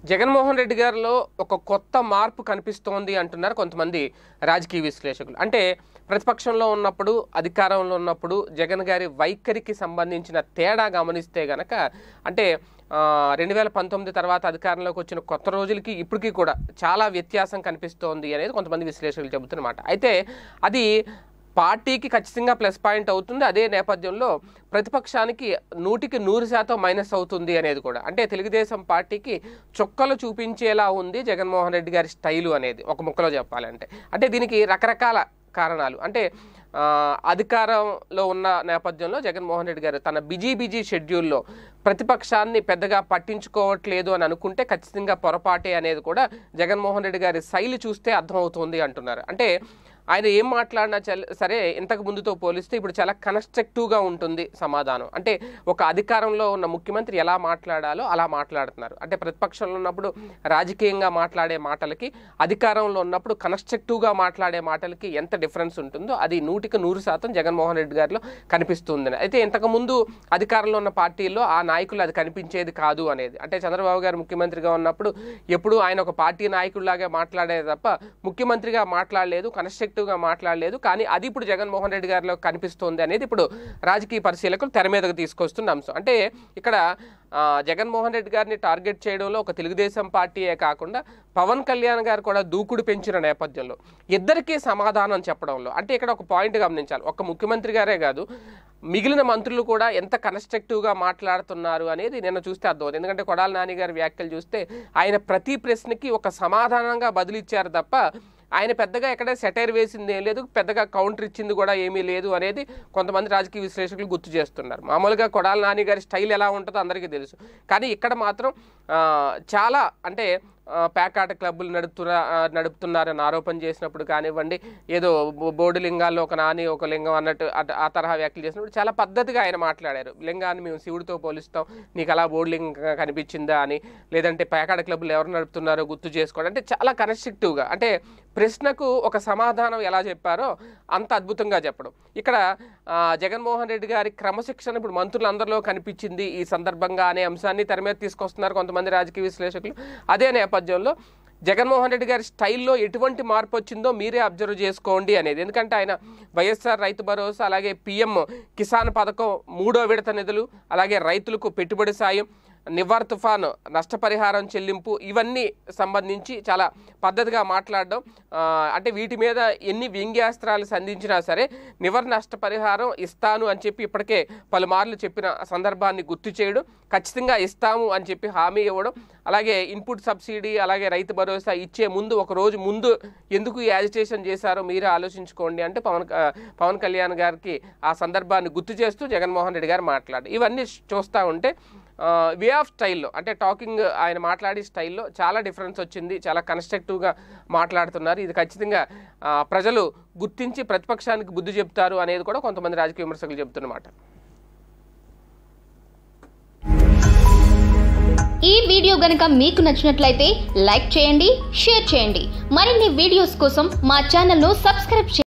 జగన్మోహన్ రెడ్డి గారిలో ఒక కొత్త మార్పు కనిపిస్తోంది అంటున్నారు కొంతమంది రాజకీయ విశ్లేషకులు అంటే ప్రతిపక్షంలో ఉన్నప్పుడు అధికారంలో ఉన్నప్పుడు జగన్ గారి వైఖరికి సంబంధించిన తేడా గమనిస్తే గనక అంటే రెండు వేల పంతొమ్మిది తర్వాత అధికారంలోకి వచ్చిన కొత్త రోజులకి ఇప్పటికీ కూడా చాలా వ్యత్యాసం కనిపిస్తోంది అనేది కొంతమంది విశ్లేషకులు చెబుతున్నమాట అయితే అది పార్టీకి ఖచ్చితంగా ప్లస్ పాయింట్ అవుతుంది అదే నేపథ్యంలో ప్రతిపక్షానికి నూటికి నూరు శాతం మైనస్ అవుతుంది అనేది కూడా అంటే తెలుగుదేశం పార్టీకి చుక్కలు చూపించేలా ఉంది జగన్మోహన్ రెడ్డి గారి స్టైలు అనేది ఒక ముక్కలో చెప్పాలంటే అంటే దీనికి రకరకాల కారణాలు అంటే ఆ, అధికారంలో ఉన్న నేపథ్యంలో జగన్మోహన్ రెడ్డి గారు తన బిజీ బిజీ షెడ్యూల్లో ప్రతిపక్షాన్ని పెద్దగా పట్టించుకోవట్లేదు అని అనుకుంటే ఖచ్చితంగా పొరపాటే అనేది కూడా జగన్మోహన్ రెడ్డి గారి శైలి చూస్తే అర్థమవుతుంది అంటున్నారు అంటే ఆయన ఏం మాట్లాడినా చల్- సరే ఇంతకు ముందుతో పోలిస్తే ఇప్పుడు చాలా కన్స్ట్రక్టివ్గా ఉంటుంది సమాధానం అంటే ఒక అధికారంలో ఉన్న ముఖ్యమంత్రి ఎలా మాట్లాడాలో అలా మాట్లాడుతున్నారు అంటే ప్రతిపక్షంలో ఉన్నప్పుడు రాజకీయంగా మాట్లాడే మాటలకి అధికారంలో ఉన్నప్పుడు కన్స్ట్రక్టివ్గా మాట్లాడే మాటలకి ఎంత డిఫరెన్స్ ఉంటుందో అది నూటికి నూరు శాతం జగన్మోహన్ రెడ్డి గారిలో కనిపిస్తుంది అయితే ఇంతకుముందు అధికారంలో ఉన్న పార్టీల్లో ఆ నాయకులు అది కనిపించేది కాదు అనేది అంటే చంద్రబాబు గారు ముఖ్యమంత్రిగా ఉన్నప్పుడు ఎప్పుడు ఆయన ఒక పార్టీ నాయకుడిలాగే మాట్లాడేది తప్ప ముఖ్యమంత్రిగా మాట్లాడలేదు కన్స్ట్రక్టివ్గా మాట్లాడలేదు కానీ అది ఇప్పుడు జగన్మోహన్ రెడ్డి గారిలో కనిపిస్తోంది అనేది ఇప్పుడు రాజకీయ పరిశీలకులు తెర మీదకు తీసుకొస్తున్న అంశం అంటే ఇక్కడ ఆ, జగన్మోహన్ రెడ్డి గారిని టార్గెట్ చేయడంలో ఒక తెలుగుదేశం పార్టీయే కాకుండా పవన్ కళ్యాణ్ గారు కూడా దూకుడు పెంచిన నేపథ్యంలో ఇద్దరికీ సమాధానం చెప్పడంలో అంటే ఇక్కడ ఒక పాయింట్ గమనించాలి ఒక ముఖ్యమంత్రి గారే కాదు మిగిలిన మంత్రులు కూడా ఎంత కన్స్ట్రక్టివ్గా మాట్లాడుతున్నారు అనేది నిన్న చూస్తే అర్థమవుతుంది ఎందుకంటే కొడాల నాని గారి వ్యాఖ్యలు చూస్తే ఆయన ప్రతి ప్రశ్నకి ఒక సమాధానంగా బదిలిచ్చారు తప్ప ఆయన పెద్దగా ఎక్కడ సెటైర్ వేసింది ఏం లేదు పెద్దగా కౌంటర్ ఇచ్చింది కూడా ఏమీ లేదు అనేది కొంతమంది రాజకీయ విశ్లేషకులు గుర్తు చేస్తున్నారు మామూలుగా కొడాల నాని గారి స్టైల్ ఎలా ఉంటుందో అందరికీ తెలుసు కానీ ఇక్కడ మాత్రం ఆ, చాలా అంటే ఆ, పేకాట క్లబ్బులు నడుపుతున్న ఆ, నడుపుతున్నారని ఆరోపణ చేసినప్పుడు కానివ్వండి ఏదో బో- బోర్డు లింగాల్లో ఒక నాని ఒక లింగం అన్నట్టు అట- ఆ తరహా వ్యాఖ్యలు చేసినప్పుడు చాలా పద్ధతిగా ఆయన మాట్లాడారు లింగాన్ని మేము శివుడితో పోలిస్తాం నీకు అలా బోర్డు లింగం కనిపించిందా అని లేదంటే పేకాట క్లబ్బులు ఎవరు నడుపుతున్నారో గుర్తు చేసుకోవడం అంటే చాలా కన్స్ట్రక్టివ్గా అంటే ప్రశ్నకు ఒక సమాధానం ఎలా చెప్పారో అంత అద్భుతంగా చెప్పడం ఇక్కడ ఆ, జగన్మోహన్ రెడ్డి గారి క్రమశిక్షణ ఇప్పుడు మంత్రులందరిలో కనిపించింది ఈ సందర్భంగా అనే అంశాన్ని తెర మీద తీసుకొస్తున్నారు కొంతమంది రాజకీయ విశ్లేషకులు అదే నేపథ్యంలో జగన్మోహన్ రెడ్డి గారి స్టైల్లో ఎటువంటి మార్పు వచ్చిందో మీరే అబ్జర్వ్ చేసుకోండి అనేది ఎందుకంటే ఆయన వైఎస్ఆర్ రైతు భరోసా అలాగే పిఎం కిసాన్ పథకం మూడో విడత నిధులు అలాగే రైతులకు పెట్టుబడి సాయం నివార్ తుఫాను నష్టపరిహారం చెల్లింపు ఇవన్నీ సంబంధించి చాలా పద్ధతిగా మాట్లాడడం ఆ, అంటే వీటి మీద ఎన్ని వ్యంగ్యాస్త్రాలు సంధించినా సరే నివర్ నష్టపరిహారం ఇస్తాను అని చెప్పి ఇప్పటికే పలుమార్లు చెప్పిన సందర్భాన్ని గుర్తు చేయడం ఖచ్చితంగా ఇస్తాము అని చెప్పి హామీ ఇవ్వడం అలాగే ఇన్పుట్ సబ్సిడీ అలాగే రైతు భరోసా ఇచ్చే ముందు ఒక రోజు ముందు ఎందుకు ఈ యాజిటేషన్ చేశారో మీరే ఆలోచించుకోండి అంటే పవన్ క- పవన్ కళ్యాణ్ గారికి ఆ సందర్భాన్ని గుర్తు చేస్తూ జగన్మోహన్ రెడ్డి గారు మాట్లాడారు ఇవన్నీ చూస్తూ ఉంటే వే ఆఫ్ స్టైల్లో అంటే టాకింగ్ ఆయన మాట్లాడే స్టైల్లో చాలా డిఫరెన్స్ వచ్చింది చాలా కన్స్ట్రక్టివ్గా మాట్లాడుతున్నారు ఇది ఖచ్చితంగా ఆ, ప్రజలు గుర్తించి ప్రతిపక్షానికి బుద్ధి చెప్తారు అనేది కూడా కొంతమంది రాజకీయ విమర్శకులు చెప్తున్నమాట ఈ వీడియో గనుక మీకు నచ్చినట్లయితే లైక్ చేయండి షేర్ చేయండి మరిన్ని వీడియోస్ కోసం మా ఛానల్ను సబ్స్క్రైబ్ చేయండి